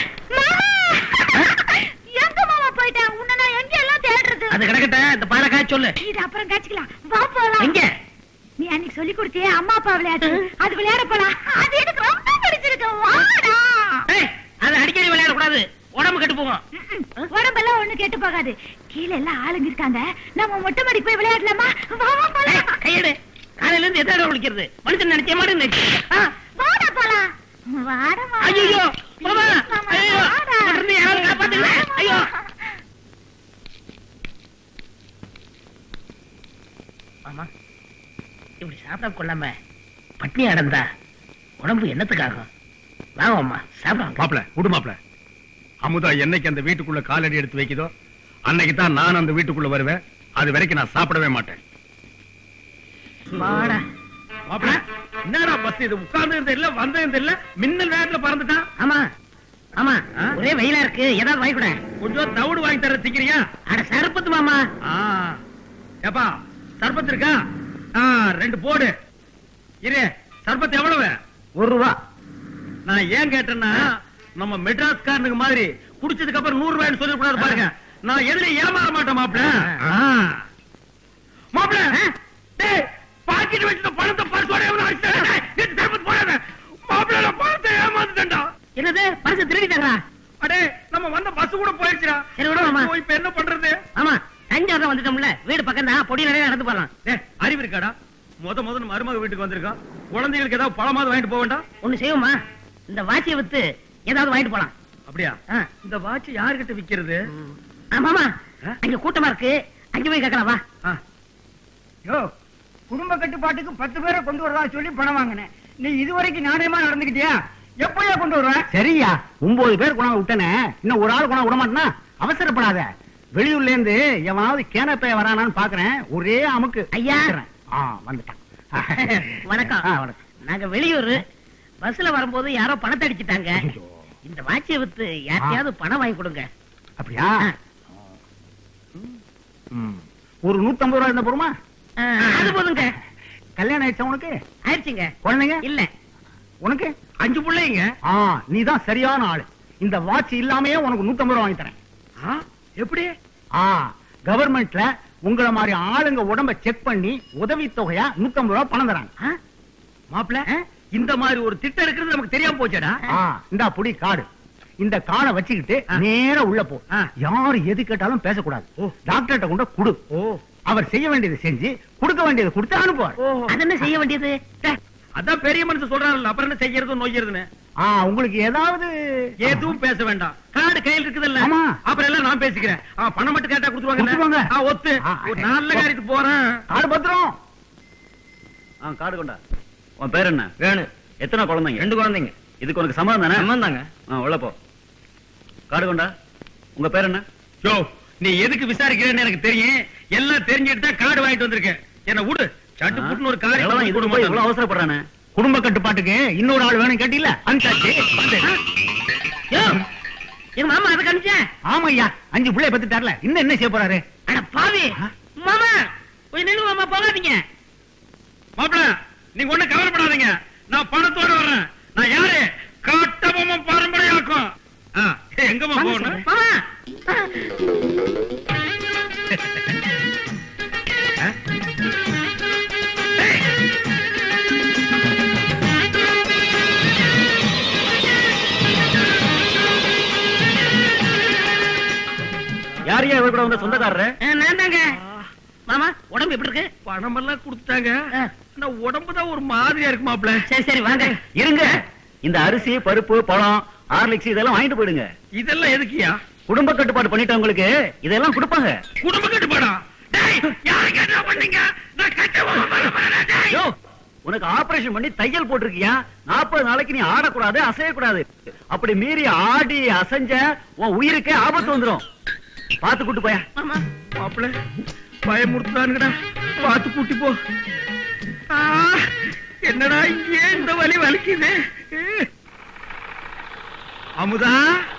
Speaker 6: எங்க மாமா போயிட்டேன் உன்னை நான் எங்க எல்லாம் தேடுறது
Speaker 5: அது கிடக்கட்ட இந்த பாலக்கா சொல்லு
Speaker 6: இது அப்புறம் காய்ச்சிக்கலாம் வா போலாம்
Speaker 5: எங்க
Speaker 6: நீ அன்னைக்கு சொல்லி கொடுத்தியே அம்மா அப்பா விளையாட்டு அது விளையாட போலாம் அது எனக்கு ரொம்ப பிடிச்சிருக்கு வாடா
Speaker 5: ஏய், அது அடிக்கடி விளையாட கூடாது உடம்பு கெட்டு போகும்
Speaker 6: ம்ம். உடம்பெல்லாம் ஒண்ணு கெட்டு போகாது கீழே எல்லாம் ஆளுங்க இருக்காங்க நம்ம மொட்டை மாடி போய் விளையாடலாமா வா வா
Speaker 5: ஏய்,
Speaker 6: போலாம்
Speaker 5: கையெடு காலையில இருந்து எத்தனை விളിக்கிறது மனுஷன் நினைச்ச மாதிரி நினைச்சு
Speaker 6: வாடா போலாம் வாடா மாமா.
Speaker 5: ஐயோ மாமா
Speaker 6: மாமா,
Speaker 5: ஐயோ
Speaker 6: வாடா.
Speaker 5: இருந்து யாரும் காப்பாத்துங்க ஐயோ ஆமா இப்படி சாப்பிட கொள்ளாம பட்னி அடந்தா உடம்பு என்னத்துக்காகும் வாங்க அம்மா சாப்பிடுவாங்க
Speaker 3: மாப்பிள விடு மாப்பிள அமுதா என்னைக்கு அந்த வீட்டுக்குள்ள காலடி எடுத்து வைக்குதோ அன்னைக்கு தான் நான் அந்த வீட்டுக்குள்ள வருவேன் அது வரைக்கும் நான் சாப்பிடவே மாட்டேன்
Speaker 5: வாடா
Speaker 3: மாப்பிள என்னடா பஸ் இது உட்கார்ந்து இல்ல வந்தது இல்ல மின்னல் வேகத்துல பறந்துட்டான்
Speaker 5: ஆமா ஆமா
Speaker 3: ஆ?
Speaker 5: ஒரே வெயிலா இருக்கு ஏதாவது வாங்கி கூட
Speaker 3: கொஞ்சம் தவிடு வாங்கி தர திக்கிறியா
Speaker 5: அட சருப்பத்து மாமா
Speaker 3: ஆ. ஏப்பா சர்பத் இருக்கா ஆ, ரெண்டு போடு இரு சர்பத் எவ்வளவு
Speaker 1: ஒரு ரூபா
Speaker 3: நான் ஏன் கேட்டேன்னா நம்ம மெட்ராஸ்காரனுக்கு மாதிரி குடிச்சதுக்கு அப்புறம் நூறு ரூபாய்னு சொல்லி கூடாது பாருங்க நான் எதுல ஏமாற மாட்டேன் மாப்பிள மாப்பிள டேய் பாக்கெட் வச்சிருந்த பணத்தை பர்சோட எவ்வளவு அடிச்சேன் நேத்து சர்பத் போடாத மாப்பிள நான் பணத்தை ஏமாந்துட்டேன்டா
Speaker 5: என்னது பரிசு திருடிட்டாங்களா
Speaker 3: அடே நம்ம வந்த பஸ் கூட போயிடுச்சுடா
Speaker 5: சரி, விடு மாமா.
Speaker 3: இப்போ இப்ப என்ன பண்றது
Speaker 5: ஆமா தஞ்சாவூர் வந்துட்டோம்ல வீடு பக்கம் தான் பொடி நிறைய நடந்து போலாம்
Speaker 3: டேய் அறிவு இருக்காடா முத முத நம்ம மருமக வீட்டுக்கு வந்திருக்கோம் குழந்தைகளுக்கு ஏதாவது பழமாவது வாங்கிட்டு போக வேண்டாம்
Speaker 5: ஒண்ணு செய்வோமா இந்த வாட்சியை வித்து ஏதாவது வாங்கிட்டு போலாம்
Speaker 3: அப்படியா
Speaker 5: ஆ.
Speaker 3: இந்த வாட்ச் யாருகிட்ட விக்கிறது
Speaker 5: ஆமாமா
Speaker 3: ஆ?
Speaker 5: அங்க கூட்டமா இருக்கு அங்க போய் கேட்கலாம் வா
Speaker 3: ஆ.
Speaker 7: யோ குடும்ப கட்டுப்பாட்டுக்கு பத்து பேரை கொண்டு வரதா சொல்லி பணம் வாங்கினேன் நீ இதுவரைக்கும் நாணயமா நடந்துக்கிட்டியா எப்பயா கொண்டு வருவ
Speaker 1: சரியா ஒன்பது பேர் குணம் விட்டனே இன்னும் ஒரு ஆள் குணம் விட மாட்டேனா அவசரப்படாத வெளியூர்ல இருந்து எவனாவது கேனப்பைய வரானான்னு பாக்குறேன் ஒரே அமுக்கு
Speaker 5: ஐயா.
Speaker 1: வந்துடுறேன். ஆ வந்துட்டான்
Speaker 5: வணக்கம்
Speaker 1: ஆ, வணக்கம்
Speaker 5: நாங்க வெளியூர் பஸ்ல வரும்போது யாரோ பணத்தை அடிச்சிட்டாங்க
Speaker 1: ஐயோ.
Speaker 5: இந்த வாட்சியை வித்து யார்ட்டையாவது பணம் வாங்கி கொடுங்க
Speaker 1: அப்படியா ம். ஒரு நூத்தம்பது ரூபாய் இருந்தா போருமா
Speaker 5: ஆ, அது போதுங்க
Speaker 1: கல்யாணம் ஆயிடுச்சா உனக்கு
Speaker 5: ஆயிடுச்சுங்க
Speaker 1: குழந்தைங்க
Speaker 5: இல்ல
Speaker 1: உனக்கு
Speaker 3: அஞ்சு பிள்ளைங்க
Speaker 1: ஆ நீதான் சரியான ஆளு இந்த வாட்ச் இல்லாமயே உனக்கு நூத்தம்பது ரூபாய் வாங்கி தரேன்
Speaker 3: ஆ, எப்படி
Speaker 1: ஆ கவர்மெண்ட்ல உங்கள மாதிரி ஆளுங்க உடம்ப செக் பண்ணி உதவி தொகையா நூத்தம்பது ரூபாய் பணம் தராங்க
Speaker 5: ஆ?
Speaker 3: மாப்பிள இந்த மாதிரி ஒரு திட்டம் இருக்கிறது நமக்கு தெரியாம போச்சேடா
Speaker 1: ஆ இந்தா புடி கார்டு இந்த கார்டை வச்சுக்கிட்டு
Speaker 3: ஆ.
Speaker 1: நேரா உள்ள போ
Speaker 3: ஆ.
Speaker 1: யாரு எது கேட்டாலும் பேசக்கூடாது
Speaker 3: ஓ.
Speaker 1: டாக்டர்கிட்ட கொண்டு குடு
Speaker 3: ஓ
Speaker 1: அவர் செய்ய வேண்டியதை செஞ்சு கொடுக்க வேண்டியதை கொடுத்து அனுப்புவார்
Speaker 5: அது என்ன செய்ய வேண்டியது
Speaker 3: டேய், அதான் பெரிய மனுஷன் சொல்றாருல்ல அப்புறம் என்ன செய்யறது நொய்யறதுன்னு
Speaker 1: ஆ உங்களுக்கு ஏதாவது
Speaker 3: எதுவும் பேச வேண்டாம் கார்டு கையில் இருக்குதுல்ல
Speaker 1: ஆமா.
Speaker 3: அப்புறம் எல்லாம் நான் பேசிக்கிறேன் ஆ, பணம் மட்டும் கேட்டா
Speaker 1: கொடுத்துருவாங்க.
Speaker 3: கொடுத்துருவாங்க ஆ, ஒத்து
Speaker 1: ஆ,
Speaker 3: ஒரு நல்ல காரியத்துக்கு போறேன்
Speaker 1: கார்டு பத்திரம்
Speaker 8: ஆ கார்டு கொண்டா உன் பேர் என்ன
Speaker 3: வேணும்
Speaker 8: எத்தனை குழந்தைங்க
Speaker 3: ரெண்டு குழந்தைங்க
Speaker 8: இதுக்கு உனக்கு சம்மதம் தானே
Speaker 3: சம்மந்தாங்க.
Speaker 8: ஆ உள்ள போ கார்டு கொண்டா உங்க பேர் என்ன
Speaker 3: யோ நீ எதுக்கு விசாரிக்கிறேன்னு எனக்கு தெரியும் எல்லாம் தெரிஞ்சுட்டு தான் கார்டு வாங்கிட்டு வந்திருக்கேன் என்ன விடு சட்டு புட்டுன்னு ஒரு
Speaker 8: எவ்வளவு
Speaker 3: காரியம்
Speaker 8: இதுக்கு போய் இவ்வளவு அவசரப்படுறானே
Speaker 1: குடும்ப கட்டுப்பாட்டுக்கு இன்னொரு ஆள் வேணும் கேட்டீங்களா அனுப்பிச்சாச்சு வந்து.
Speaker 5: யோ, எங்க மாமா அதை கணிச்சேன்
Speaker 1: ஆமா ஐயா அஞ்சு பிள்ளை பத்துட்டார்ல இன்னும் என்ன செய்ய போறாரு
Speaker 5: அட பாவி மாமா போய் நில்லு மாமா போகாதீங்க
Speaker 3: மாப்பிள நீங்க ஒண்ணு கவலைப்படாதீங்க நான் பணத்தோட வர்றேன் நான் யாரு காட்டபொம்மன் பாரம்பரியாக்கும் ஆ, எங்கம்மா போகணும்
Speaker 5: மாமா
Speaker 8: யார் யார் இவர் கூட வந்த சொந்தக்காரரு
Speaker 5: ஆ, நான் தாங்க மாமா உடம்பு எப்படி இருக்கு
Speaker 3: பணம் எல்லாம் கொடுத்தாங்க
Speaker 5: ஆ.
Speaker 3: ஆனா உடம்பு தான் ஒரு மாதிரியா இருக்கு மாப்பிள
Speaker 5: சரி சரி வாங்க
Speaker 8: இருங்க இந்த அரிசி பருப்பு பழம் ஹார்லிக்ஸ் இதெல்லாம் வாங்கிட்டு போயிடுங்க
Speaker 3: இதெல்லாம் எதுக்குயா
Speaker 8: குடும்ப கட்டுப்பாடு பண்ணிட்டவங்களுக்கு இதெல்லாம் கொடுப்பாங்க
Speaker 3: குடும்ப கட்டுப்பாடா டேய் யாரு கேட்டா பண்ணீங்க நான்
Speaker 8: யோ, உனக்கு ஆபரேஷன் பண்ணி தையல் போட்டிருக்கியா நாற்பது நாளைக்கு நீ ஆடக்கூடாது அசையக்கூடாது அப்படி மீறி ஆடி அசைஞ்ச உன் உயிருக்கு ஆபத்து வந்துரும் பாத்து கூட்டு போயா
Speaker 5: மாமா
Speaker 3: மாப்பிள பயமுறுத்தானுங்கடா பார்த்து கூட்டி போ ஆ, என்னடா இங்கே இந்த வலி வலிக்குது அமுதா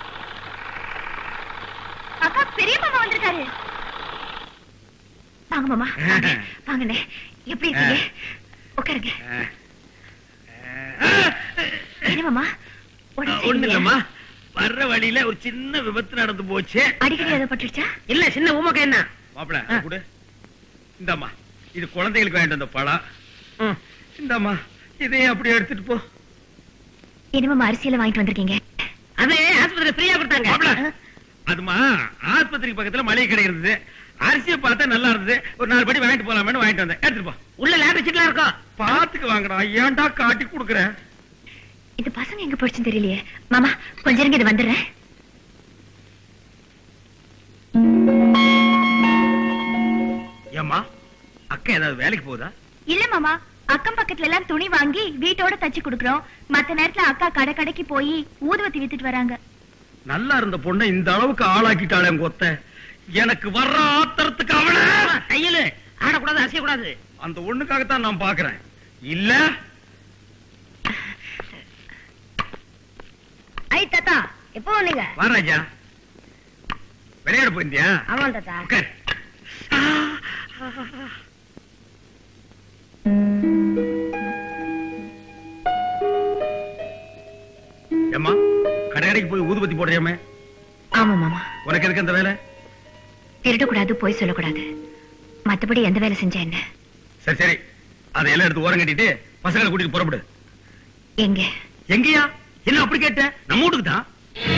Speaker 6: அக்கா பெரிய மாமா வந்திருக்காரு வாங்க மாமா வாங்க. வாங்கண்ணே எப்படி இருக்கீங்க உட்காருங்க என்ன மாமா உடம்பு
Speaker 3: ஒண்ணு
Speaker 6: சரியில்லையா?
Speaker 3: இல்லம்மா வர்ற வழியில ஒரு சின்ன விபத்து நடந்து போச்சு
Speaker 6: அடிக்கடி ஏதோ பட்டுருச்சா
Speaker 5: இல்ல சின்ன ஊமக்க என்ன
Speaker 3: மாப்பிள கொடு இந்தாம்மா இது குழந்தைகளுக்கு வேண்டிய அந்த பழம் இந்தாம்மா இதையும் அப்படியே எடுத்துட்டு போ
Speaker 6: என்ன மாமா அரிசியில வாங்கிட்டு வந்திருக்கீங்க
Speaker 5: அது ஆஸ்பத்திரி ஃப்ரீயா கொடுத்தாங்க
Speaker 3: மாப்பிள அதுமா ஆஸ்பத்திரிக்கு பக்கத்துல மளிகை கடை இருந்தது அரிசியை பார்த்தா நல்லா இருந்தது ஒரு நாலு படி வாங்கிட்டு போலாமேன்னு வாங்கிட்டு வந்தேன் எடுத்துட்டு போ
Speaker 5: உள்ள லேப் வச்சுட்டுலாம் இருக்கும்
Speaker 3: பாத்துக்கு வாங்கடா ஏன்டா காட்டி கொடுக்குற
Speaker 6: இந்த பசங்க எங்க போச்சுன்னு தெரியலையே மாமா கொஞ்ச இருங்க இது வந்துடுறேன்
Speaker 3: ஏம்மா அக்கா ஏதாவது வேலைக்கு போகுதா
Speaker 6: இல்ல மாமா அக்கம் பக்கத்துல எல்லாம் துணி வாங்கி வீட்டோட தச்சு குடுக்குறோம் மத்த நேரத்துல அக்கா கடை கடைக்கு போய் ஊதுவத்தி வித்துட்டு வராங்க
Speaker 3: நல்லா இருந்த பொண்ணை இந்த அளவுக்கு ஆளாக்கிட்டாளே என் கொத்த எனக்கு வர்ற ஆத்திரத்துக்கு அவள
Speaker 5: தையல் ஆடக்கூடாது அசையக்கூடாது
Speaker 3: அந்த ஒண்ணுக்காகத்தான் நான் பாக்குறேன் இல்ல
Speaker 6: ஐ தாத்தா எப்போ வந்தீங்க
Speaker 3: வா ராஜா விளையாட போயிருந்தியா
Speaker 6: ஆமா தாத்தா
Speaker 3: உட்கார் ஏம்மா கடை கடைக்கு போய் ஊதுபத்தி போடுறியாமே
Speaker 6: ஆமா மாமா
Speaker 3: உனக்கு எதுக்கு அந்த வேலை
Speaker 6: திருடக்கூடாது போய் சொல்லக்கூடாது மத்தபடி எந்த வேலை செஞ்சா என்ன
Speaker 3: சரி சரி அதையெல்லாம் எடுத்து ஓரம் கட்டிட்டு பசங்களை கூட்டிட்டு புறப்படு
Speaker 6: எங்க
Speaker 3: எங்கயா என்ன அப்படி கேட்ட நம்ம வீட்டுக்கு தான்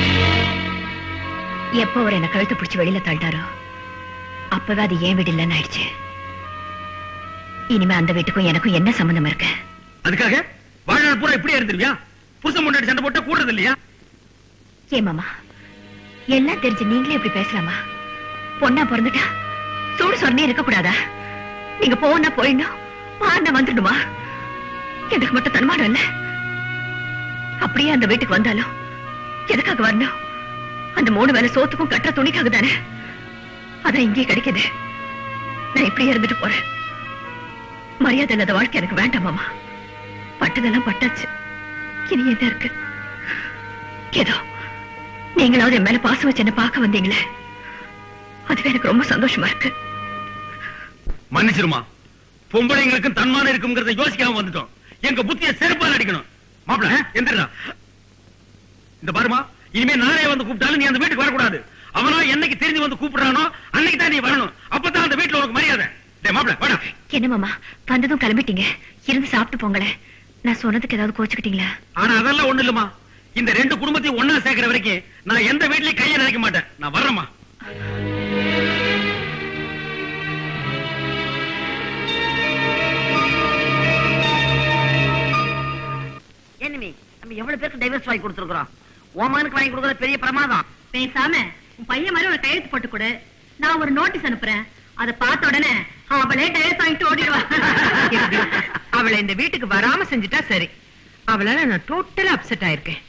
Speaker 6: எப்போ அவர் என்ன கழுத்து பிடிச்சு வெளியில தள்ளிட்டாரோ அப்பவே அது ஏன் வீடு இல்லைன்னு ஆயிடுச்சு இனிமே அந்த வீட்டுக்கும் எனக்கும் என்ன சம்பந்தம் இருக்கு
Speaker 3: அதுக்காக வாழ்நாள் பூரா இப்படியே இருந்துருவியா புருஷன் முன்னாடி சண்டை போட்டா கூடுறது இல்லையா
Speaker 6: ஏன் மாமா எல்லாம் தெரிஞ்சு நீங்களே இப்படி பேசலாமா பொண்ணா பிறந்துட்டா சூடு சொன்னே இருக்க கூடாதா நீங்க போனா போயிடணும் வாண்ணா வந்துடுமா எனக்கு மட்டும் தன்மானம் இல்ல அப்படியே அந்த வீட்டுக்கு வந்தாலும் எதுக்காக வரணும் அந்த மூணு வேலை சோத்துக்கும் கட்டுற துணிக்காக தானே அதான் இங்கே கிடைக்குது நான் இப்படியே இருந்துட்டு போறேன் மரியாதை இல்லாத வாழ்க்கை எனக்கு வேண்டாம் மாமா பட்டதெல்லாம் பட்டாச்சு இனி என்ன இருக்கு ஏதோ நீங்களாவது என் மேல பாசம் வச்சு என்ன பார்க்க வந்தீங்களே அதுவே எனக்கு ரொம்ப சந்தோஷமா இருக்கு
Speaker 3: மன்னிச்சிருமா பொம்பளைங்களுக்கும் தன்மானம் இருக்குங்கிறத யோசிக்காம வந்துட்டோம் எங்க புத்திய செருப்பால் அடிக்கணும் மாப்பிள எந்திரா இந்த பாருமா இனிமே நானே வந்து கூப்பிட்டாலும் நீ அந்த வீட்டுக்கு வரக்கூடாது அவனா என்னைக்கு தெரிஞ்சு வந்து கூப்பிடுறானோ அன்னைக்கு தான் நீ வரணும் அப்பதான் அந்த வீட்டுல உனக்கு மரியாதை டேய் மாப்பிள வாடா
Speaker 6: என்ன மாமா வந்ததும் கிளம்பிட்டீங்க இருந்து சாப்பிட்டு போங்களேன் நான் சொன்னதுக்கு ஏதாவது கோச்சுக்கிட்டீங்களா
Speaker 3: ஆனா அதெல்லாம் ஒண்ணு இல்லம்மா இந்த ரெண்டு குடும்பத்தையும் ஒண்ணா சேர்க்கிற வரைக்கும் நான் எந்த வீட்லயும் கையை நினைக்க மாட்டேன் நான் வர்றேம்மா
Speaker 1: என்னமி நம்ம எவ்வளவு பேருக்கு டைவர்ஸ் வாங்கி கொடுத்துருக்கோம் ஓமானுக்கு வாங்கி கொடுக்கறது பெரிய பிரமாதம்
Speaker 6: பேசாம உன் பையன் மாதிரி ஒரு கையெழுத்து போட்டு கொடு நான் ஒரு நோட்டீஸ் அனுப்புறேன் அதை பார்த்த உடனே அவளே டைவர்ஸ் வாங்கிட்டு ஓடிடுவா
Speaker 2: அவளை இந்த வீட்டுக்கு வராம செஞ்சுட்டா சரி அவளால நான் டோட்டலா அப்செட் ஆயிருக்கேன்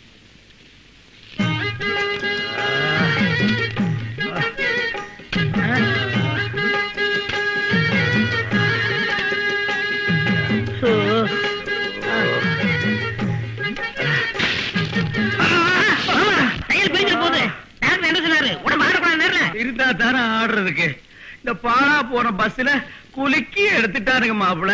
Speaker 5: தையல் பிரிஞ்சு போகுது டாக்டர் என்ன சொன்னாரு உடம்பு ஆடக்கூடாது நேரில்
Speaker 3: இருந்தா தானே ஆடுறதுக்கு இந்த பாழா போன பஸ்ல குலுக்கி எடுத்துட்டாருங்க மாப்பிள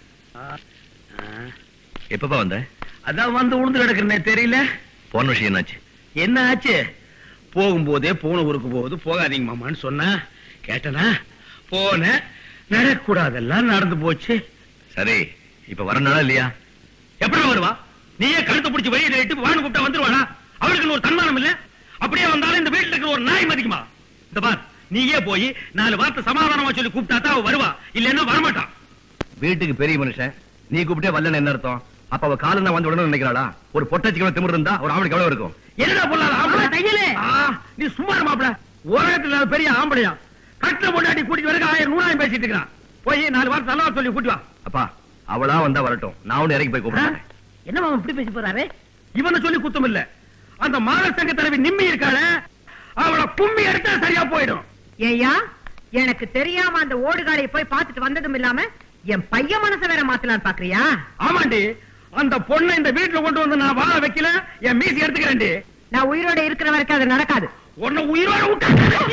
Speaker 4: எப்பப்பா வந்த
Speaker 3: அதான் வந்து உளுந்து கிடக்குறனே தெரியல
Speaker 4: போன விஷயம் என்னாச்சு
Speaker 3: என்ன ஆச்சு போகும்போதே போன ஊருக்கு போகுது போகாதீங்க மாமான்னு சொன்னா கேட்டனா போன நடக்கூடாதெல்லாம் நடந்து போச்சு
Speaker 4: சரி இப்ப வரனால இல்லையா
Speaker 3: எப்படி வருவா நீயே கழுத்தை பிடிச்சி வெளியில இட்டு வான்னு கூப்பிட்டா வந்துருவானா அவளுக்கு ஒரு தன்மானம் இல்ல அப்படியே வந்தாலும் இந்த வீட்டுல இருக்கிற ஒரு நாய் மதிக்குமா இந்த பார் நீயே போய் நாலு வார்த்தை சமாதானமா சொல்லி கூப்பிட்டா தான் அவ வருவா இல்லன்னா வரமாட்டான்
Speaker 4: வீட்டுக்கு பெரிய மனுஷன் நீ கூப்பிட்டே வரலன்னு என்ன அர்த்தம் அப்ப அவ காலம் வந்து உடனே நினைக்கிறாளா ஒரு பொட்டச்சிக்கு திமிர் இருந்தா ஒரு ஆம்பளைக்கு எவ்வளவு இருக்கும்
Speaker 3: என்னடா பொல்லாத ஆம்பளை
Speaker 5: தையலு.
Speaker 3: ஆ, நீ சும்மா இரு மாப்பிள உலகத்துல இல்லாத பெரிய ஆம்பளையா கட்டில பொண்டாட்டி கூட்டிட்டு வரைக்கும் ஆயிரம் நூறாயிரம் பேசிட்டு இருக்கிறான் போய் நாலு வாரம் நல்லா சொல்லி கூட்டி வா
Speaker 4: அப்பா அவளா வந்தா வரட்டும் நான் ஒண்ணு இறங்கி போய் கூப்பிடுறேன்
Speaker 5: என்ன மாமா இப்படி பேசி போறாரு
Speaker 3: இவனை சொல்லி குத்தம் இல்ல அந்த மாதர் சங்க தலைவி நிம்மி இருக்காள அவளை கும்மி எடுத்தா சரியா போயிடும்
Speaker 2: ஏயா எனக்கு தெரியாம அந்த ஓடுகாலையை போய் பார்த்துட்டு வந்ததும் இல்லாம என் பையன் மனச வேற மாத்தலாம்னு பாக்குறியா
Speaker 3: ஆமாண்டி அந்த பொண்ணை இந்த வீட்டுல கொண்டு வந்து நான் வாழ வைக்கல என் மீசி எடுத்துக்கிறேன்டி
Speaker 2: நான் உயிரோட இருக்கிற வரைக்கும் அது நடக்காது
Speaker 3: உன்னை உயிரோட விட்டா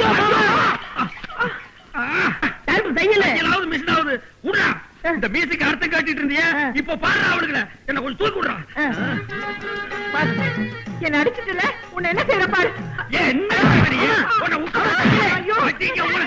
Speaker 2: தையல
Speaker 3: ஏதாவது மிஸ் ஆகுது விடுறா இந்த மீசிக்கு அர்த்தம் காட்டிட்டு இருந்தியே இப்ப பாரு அவளுக்கு என்ன கொஞ்சம் தூக்கி விடுறா
Speaker 2: என்ன அடிச்சிட்டுல உன்னை என்ன செய்யற பாரு
Speaker 3: ஏன் என்ன பண்ணி? உன்னை விட்டா
Speaker 2: ஐயோ.
Speaker 3: அடிங்க, உன்னை.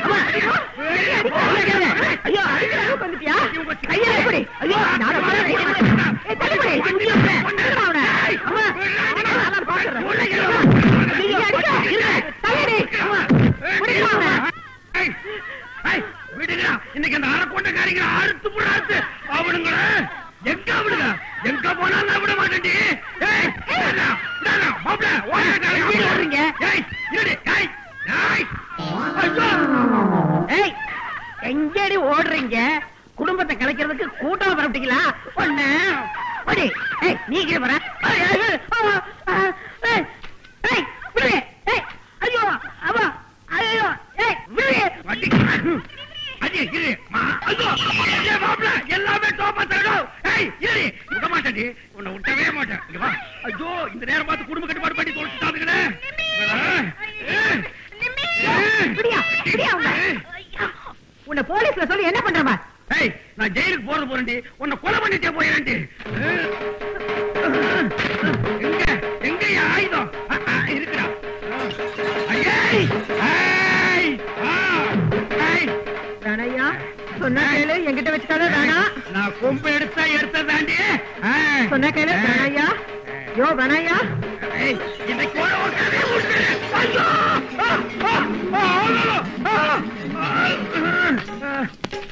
Speaker 2: ஐயோ அடிக்கிற அளவுக்கு வந்துட்டியா கையில எப்படி ஐயோ நாளை பாரு ஏய் தள்ளுபடி தள்ளுடா அவனை. அம்மா, அவனை நான் பார்க்கறேன். நீ அடிக்க, இருங்க. தள்ளுடி. பிடிக்கல அவனை.
Speaker 3: ஏய், ஏய், விடுங்கடா. இன்னைக்கு அந்த அரைக்கொண்டைக்காரிங்க அறுத்து புடாத்து அவனுங்கள எங்க அவனுங்க எங்க போனாலும் நான் விட மாட்டேன்டி ஏய், விடுடா, விடுடா, மாப்ள, ஓடுறா,
Speaker 2: எங்க ஓடுறீங்க?
Speaker 3: ஏய், இருடி, ஏய், ஏய், ஐயோ.
Speaker 2: ஏய் எங்கடி ஓடுறீங்க குடும்பத்தை கலைக்கிறதுக்கு கூட்டம் பரப்பிட்டீங்களா ஒண்ணு ஓடி ஏய் நீ கீழே வர ஏய், ஏய், ஏய், ஆ, ஆ, ஏய், ஏய், விடுங்க. ஏய், ஐயோ அவா ஐயோ ஏய் விடுங்க.
Speaker 3: அடி, அடி, இரு, மா, ஐயோ, ஏய், மாப்ள, எல்லாமே டோப்பா தரணும். ஏய், இருடி, விட மாட்டேன்டி, உன்னை விட்டவே மாட்டேன். இங்க வா. ஐயோ, இந்த நேரம் பார்த்து குடும்ப கட்டுப்பாடு பண்ணி தொலைச்சுட்டானுங்களே. ஏய், ஏய்,
Speaker 2: விடியா விடியா உன்னை. உன்னை போலீஸ்ல சொல்லி என்ன பண்றவா
Speaker 3: ஏய், நான் ஜெயிலுக்கு போறது போறேன்டி உன்னை கொலை பண்ணிட்டே போயிரேன்டி எங்க எங்க என் ஆயுதம் அ, அ, இருக்குடா ஐயேய், ஏய், ஆ, ஏய்,
Speaker 2: தானையா சொன்ன கேளு என்கிட்ட வச்சுக்காத தானா
Speaker 3: நான் கொம்பு எடுத்தா எடுத்ததாண்டி
Speaker 2: சொன்ன கேளு தானையா யோ தானையா
Speaker 3: இன்னைக்கு ஒரு ஒருத்தரே முடிச்சிடுறேன். ஐயோ! ஆ, ஆ, ஆ, ஆ, ஆ, ஆ.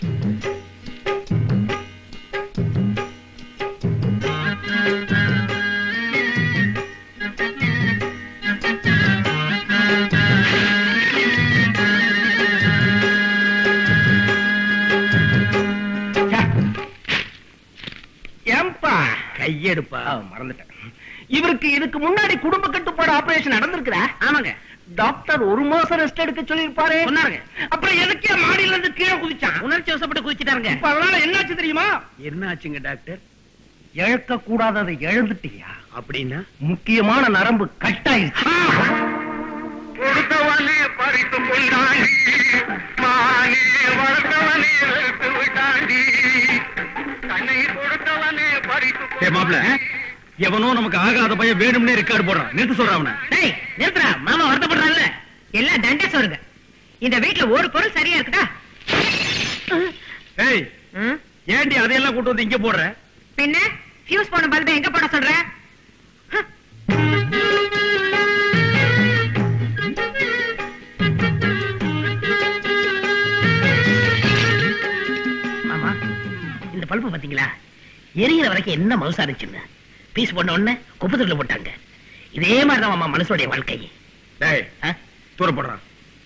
Speaker 5: ஏம்பா
Speaker 3: கையெடுப்பா
Speaker 5: மறந்துட்டேன் இவருக்கு இதுக்கு முன்னாடி குடும்ப கட்டுப்பாடு ஆபரேஷன் நடந்திருக்குதா
Speaker 3: ஆமாங்க
Speaker 5: டாக்டர் ஒரு மாசம் ரெஸ்ட் எடுக்க சொல்லிருப்பாரு
Speaker 3: சொன்னாருங்க
Speaker 5: அப்புறம் எதுக்கே மாடியில இருந்து கீழே குதிச்சான்
Speaker 3: உணர்ச்சி வசப்பட்டு குதிச்சிட்டாருங்க
Speaker 5: இப்ப அதனால என்னாச்சு தெரியுமா
Speaker 3: என்னாச்சுங்க டாக்டர்
Speaker 5: இழக்க கூடாததை இழந்துட்டியா
Speaker 3: அப்படின்னா
Speaker 5: முக்கியமான நரம்பு கட்டாயிருச்சு
Speaker 3: கொடுத்தவனே பறித்து கொண்டாண்டி மானே வளர்த்தவனே வெறுத்து விட்டாண்டி கண்ணை கொடுத்தவனே பறித்து ஏ மாப்ள எவனோ நமக்கு ஆகாத பையன் வேணும்னே ரெக்கார்டு போடுறான் நிறுத்த சொல்றான் அவனை
Speaker 2: டேய் நிறுத்துறா மாமா வருத்தப்படுறான்ல எல்லாம் தண்டை சொல்லுங்க இந்த வீட்டுல ஒரு பொருள் சரியா இருக்குதா
Speaker 3: ஏய்
Speaker 2: ம்?
Speaker 3: ஏண்டி அதையெல்லாம் கூட்டு வந்து இங்க போடுற
Speaker 2: பின்ன ஃபியூஸ் போன பல்பை எங்க போட சொல்ற ஹ.
Speaker 5: மாமா இந்த பல்பு பாத்தீங்களா எரியிற வரைக்கும் என்ன மவுசா இருந்துச்சுன்னு பீஸ் பண்ண உடனே குப்பத்துல போட்டாங்க இதே மாதிரிதான் மாமா மனசுடைய வாழ்க்கை
Speaker 3: டேய்
Speaker 5: ஆ?
Speaker 3: தூர போடுறான்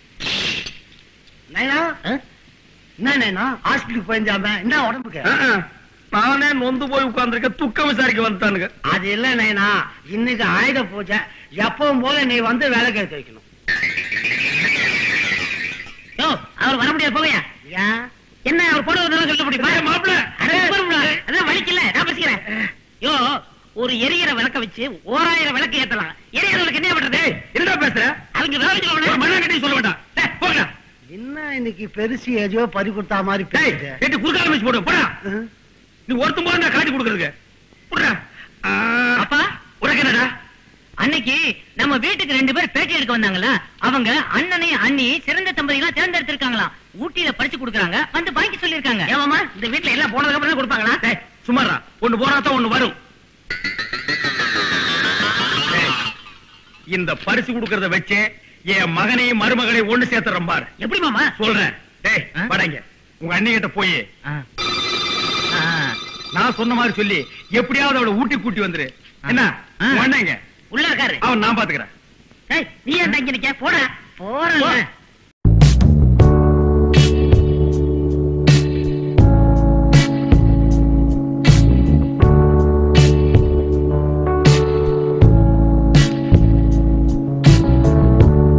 Speaker 5: நைனா என்ன நைனா ஹாஸ்பிட்டலுக்கு போயிருந்தாம என்ன உடம்புக்கு
Speaker 3: நானே நொந்து போய் உட்கார்ந்திருக்க துக்கம் விசாரிக்க வந்துட்டானுங்க
Speaker 5: அது இல்ல நைனா இன்னைக்கு ஆயுத பூஜை எப்பவும் போல நீ வந்து வேலை கேட்க வைக்கணும் யோ அவர் வர முடியாது போகையா என்ன அவர் போடுவதெல்லாம் சொல்ல முடியுமா
Speaker 3: ஏய், மாப்ள.
Speaker 5: அதான் வலிக்கல நான் பேசிக்கிறேன் யோ ஒரு எரியிற விளக்க வச்சு ஓராயிரம் விளக்கு ஏத்தலாம் எரியிற விளக்கு என்ன பண்றது
Speaker 3: என்னடா பேசுற
Speaker 5: அவங்க
Speaker 3: ஒரு
Speaker 5: வேலைக்கு
Speaker 3: மண்ணாங்கட்டி சொல்ல வேண்டாம் டேய், போங்கடா
Speaker 8: என்ன இன்னைக்கு பெருசு ஏதோ பறி கொடுத்தா மாதிரி
Speaker 3: டேய்
Speaker 8: பேசுது.
Speaker 3: எட்டு குறுக்கால வச்சு போடு போடா
Speaker 8: ம்.
Speaker 3: நீ ஒருத்தன் போற நான் காட்டி கொடுக்கறதுக்கு புடுறா
Speaker 5: அப்பா
Speaker 3: உனக்கு என்னடா
Speaker 5: அன்னைக்கு நம்ம வீட்டுக்கு ரெண்டு பேர் பேட்டி எடுக்க வந்தாங்களா அவங்க அண்ணனையும் அண்ணி சிறந்த தம்பதிகளா தேர்ந்தெடுத்திருக்காங்களாம் ஊட்டியில பறிச்சு கொடுக்கறாங்க வந்து வாங்கி சொல்லிருக்காங்க ஏமாமா இந்த வீட்டுல எல்லாம் போனதுக்கு அப்புறம் தான் கொடுப்பாங்களா
Speaker 3: டேய் சும்மாடா ஒண்ணு போறாதான் ஒண்ணு வரும் டேய், இந்த பரிசு கொடுக்கறத வச்சே என் மகனையும் மருமகனையும் ஒண்ணு சேர்த்துறேன் பாரு
Speaker 5: எப்படி மாமா
Speaker 3: சொல்றேன் டேய்
Speaker 5: ஆ?
Speaker 3: வடங்க உங்க அண்ணி கிட்ட போய்
Speaker 5: ஆ. ஆ.
Speaker 3: நான் சொன்ன மாதிரி சொல்லி எப்படியாவது அவளை ஊட்டி கூட்டி வந்துரு என்ன
Speaker 5: ஆ.
Speaker 3: உங்க அண்ணங்க
Speaker 5: உள்ள இருக்காரு
Speaker 3: அவன் நான் பாத்துக்கிறேன்
Speaker 5: ஏய், நீ ஏன் தங்கி நிக்க போட போறேன்